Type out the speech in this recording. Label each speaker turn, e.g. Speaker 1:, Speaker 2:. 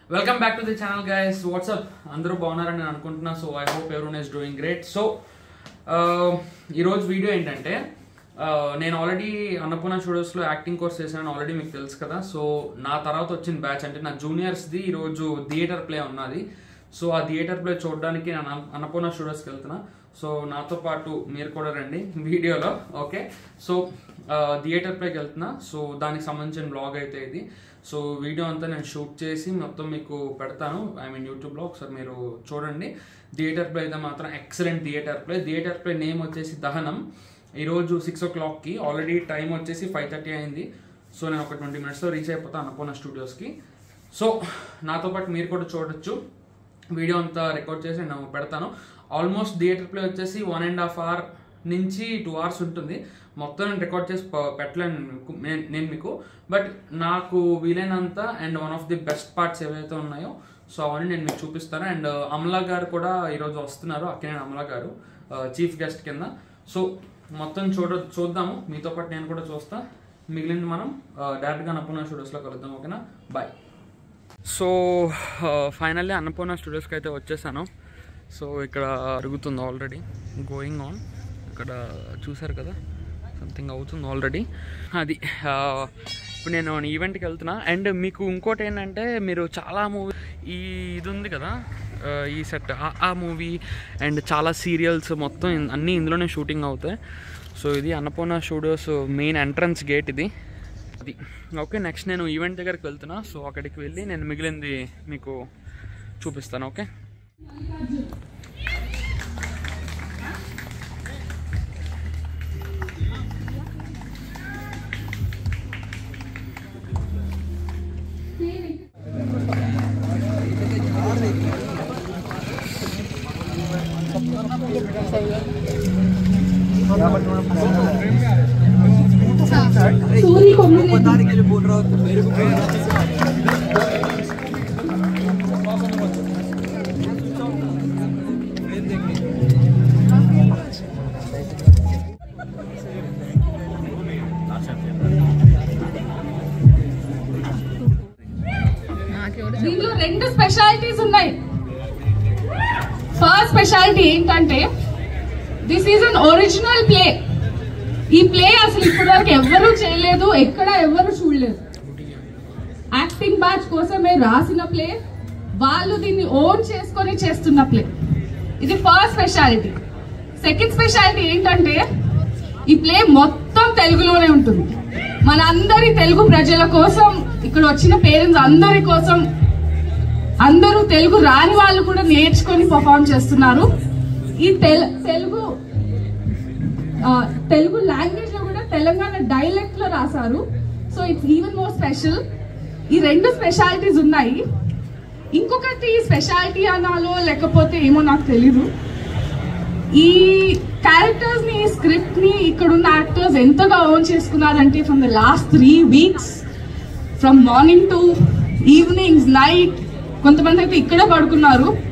Speaker 1: welcome back to the channel guys what's up అందరూ బాగున్నారని నేను అనుకుంటున్నా so I hope everyone is doing great so ఈరోజు వీడియో ఏంటంటే uh, నేను ఆల్రెడీ అన్నపూర్ణ స్టూడియోస్లో యాక్టింగ్ కోర్స్ చేశాను ఆల్రెడీ మీకు తెలుసు కదా సో నా తర్వాత వచ్చిన బ్యాచ్ అంటే నా జూనియర్స్ది ఈరోజు థియేటర్ ప్లే ఉన్నది సో ఆ థియేటర్ ప్లే చూడడానికి నేను అన్న- అన్నపూర్ణ స్టూడియోస్కి వెళ్తున్నా సో నాతో పాటు మీరు కూడా రండి వీడియోలో ఓకే సో థియేటర్ ప్లేకి వెళ్తున్నా సో దానికి సంబంధించిన బ్లాగ్ అయితే ఇది సో వీడియో అంతా నేను షూట్ చేసి మొత్తం మీకు పెడతాను ఐ మీన్ యూట్యూబ్లో ఒకసారి మీరు చూడండి థియేటర్ ప్లే అయితే మాత్రం excellent theatre play theatre play name వచ్చేసి దహనం ఈరోజు సిక్స్ ఓ క్లాక్కి ఆల్రెడీ టైం వచ్చేసి ఫైవ్ థర్టీ అయింది సో నేను ఒక ట్వంటీ మినిట్స్లో రీచ్ అయిపోతాను అన్నపూర్ణ స్టూడియోస్కి సో నాతో పాటు మీరు కూడా చూడొచ్చు వీడియో అంతా రికార్డ్ చేసి నేను పెడతాను ఆల్మోస్ట్ థియేటర్ ప్లే వచ్చేసి వన్ అండ్ హాఫ్ అవర్ నుంచి టూ అవర్స్ ఉంటుంది మొత్తం నేను రికార్డ్ చేసి ప- పెట్టలేను మీకు- నే- నేను మీకు బట్ నాకు వీలైనంత and one of the best parts ఏవైతే ఉన్నాయో సో అవన్నీ నేను మీకు చూపిస్తాను అండ్ అమలా గారు కూడా ఈరోజు వస్తున్నారు అక్కినేని అమలా గారు చీఫ్ గెస్ట్ కింద సో మొత్తం చూడ చూద్దాము మీతో పాటు నేను కూడా చూస్తా మిగిలింది మనం డైరెక్ట్గా అన్నపూర్ణ స్టూడియోస్లో కలుద్దాం ఓకేనా బాయ్ సో ఫైనల్లీ అన్నపూర్ణ స్టూడియోస్కి అయితే వచ్చేసాను సో ఇక్కడ అరుగుతుంది ఆల్రెడీ గోయింగ్ ఆన్ ఇక్కడ చూసారు కదా సంథింగ్ అవుతుంది ఆల్రెడీ అది ఆ, ఇప్పుడు నేను ఈవెంట్కి వెళ్తున్నా అండ్ మీకు ఇంకోటి ఏంటంటే మీరు చాలా మూవీ ఈ ఇది ఉంది కదా ఆ, ఈ సెట్ ఆ మూవీ అండ్ చాలా సీరియల్స్ మొత్తం ఇన్- అన్నీ ఇందులోనే షూటింగ్ అవుతాయి సో ఇది Annapurna studios main entrance gate ఇది అది ఓకే నెక్స్ట్ నేను ఈవెంట్ దగ్గరికి వెళ్తున్నా సో అక్కడికి వెళ్ళి నేను మిగిలింది మీకు చూపిస్తాను ఓకే
Speaker 2: सूरी कोमल
Speaker 3: बोल रहा हूँ मेरे को
Speaker 2: దీంట్లో రెండు స్పెషాలిటీస్ ఉన్నాయి ఫస్ట్ స్పెషాలిటీ ఏంటంటే this is an original play ఈ ప్లే అసలు ఇప్పటివరకు ఎవ్వరూ చేయలేదు ఎక్కడ ఎవ్వరూ చూడలేదు యాక్టింగ్ బ్యాచ్ కోసమే రాసిన ప్లే వాళ్ళు దీన్ని ఓన్ చేసుకొని చేస్తున్న ప్లే ఇది ఫస్ట్ స్పెషాలిటీ సెకండ్ స్పెషాలిటీ ఏంటంటే ఈ ప్లే మొత్తం తెలుగులోనే ఉంటుంది మన అందరి తెలుగు ప్రజల కోసం ఇక్కడ వచ్చిన పేరెంట్స్ అందరి కోసం అందరూ తెలుగు రాని వాళ్ళు కూడా నేర్చుకొని పర్ఫామ్ చేస్తున్నారు ఈ తెల్- తెలుగు ఆ, తెలుగు లాంగ్వేజ్ లో కూడా తెలంగాణ డైలెక్ట్ లో రాశారు so it's even more special ఈ రెండు స్పెషాలిటీస్ ఉన్నాయి ఇంకొకటి స్పెషాలిటీ అనాలో లేకపోతే ఏమో నాకు తెలీదు ఈ క్యారెక్టర్స్ ని స్క్రిప్ట్ ని ఇక్కడ ఉన్న యాక్టర్స్ ఎంతగా ఓన్ చేసుకున్నారంటే from the last three weeks from morning to evenings night కొంతమంది అయితే ఇక్కడే పడుకున్నారు